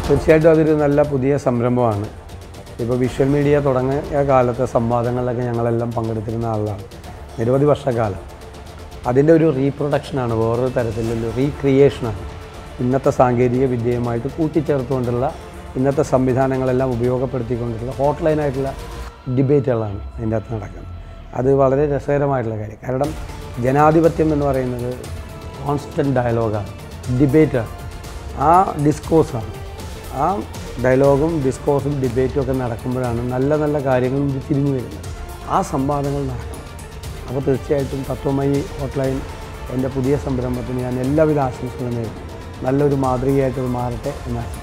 തീർച്ചയായിട്ടും അതൊരു നല്ല പുതിയ സംരംഭമാണ് ഇപ്പോൾ വിഷ്വൽ മീഡിയ തുടങ്ങിയ കാലത്തെ സംവാദങ്ങളിലൊക്കെ ഞങ്ങളെല്ലാം പങ്കെടുത്തിരുന്ന ആളാണ് നിരവധി വർഷക്കാലം അതിൻ്റെ ഒരു റീപ്രൊഡക്ഷനാണ് വേറൊരു തരത്തിലുള്ള റീക്രിയേഷനാണ് ഇന്നത്തെ സാങ്കേതിക വിദ്യയുമായിട്ട് കൂട്ടിച്ചേർത്തുകൊണ്ടുള്ള ഇന്നത്തെ സംവിധാനങ്ങളെല്ലാം ഉപയോഗപ്പെടുത്തിക്കൊണ്ടുള്ള ഹോട്ട്ലൈനായിട്ടുള്ള ഡിബേറ്റുകളാണ് അതിൻ്റെ അകത്ത് നടക്കുന്നത് അത് വളരെ രസകരമായിട്ടുള്ള കാര്യം കാരണം ജനാധിപത്യം എന്ന് പറയുന്നത് കോൺസ്റ്റൻറ്റ് ഡയലോഗാണ് ഡിബേറ്റാണ് ആ ഡിസ്കോഴ്സാണ് ആ ഡയലോഗും ഡിസ്കോഴ്സും ഡിബേറ്റും ഒക്കെ നടക്കുമ്പോഴാണ് നല്ല നല്ല കാര്യങ്ങൾ തിരിഞ്ഞു വരുന്നത് ആ സംവാദങ്ങൾ നടക്കണം അപ്പോൾ തീർച്ചയായിട്ടും തത്വമയി ഹോട്ട്ലൈൻ എൻ്റെ പുതിയ സംരംഭത്തിന് ഞാൻ എല്ലാവിധ ആശംസകളും നേരുന്നു നല്ലൊരു മാതൃകയായിട്ട് ഇത് മാറട്ടെ എന്ന് ആശംസിക്കുന്നു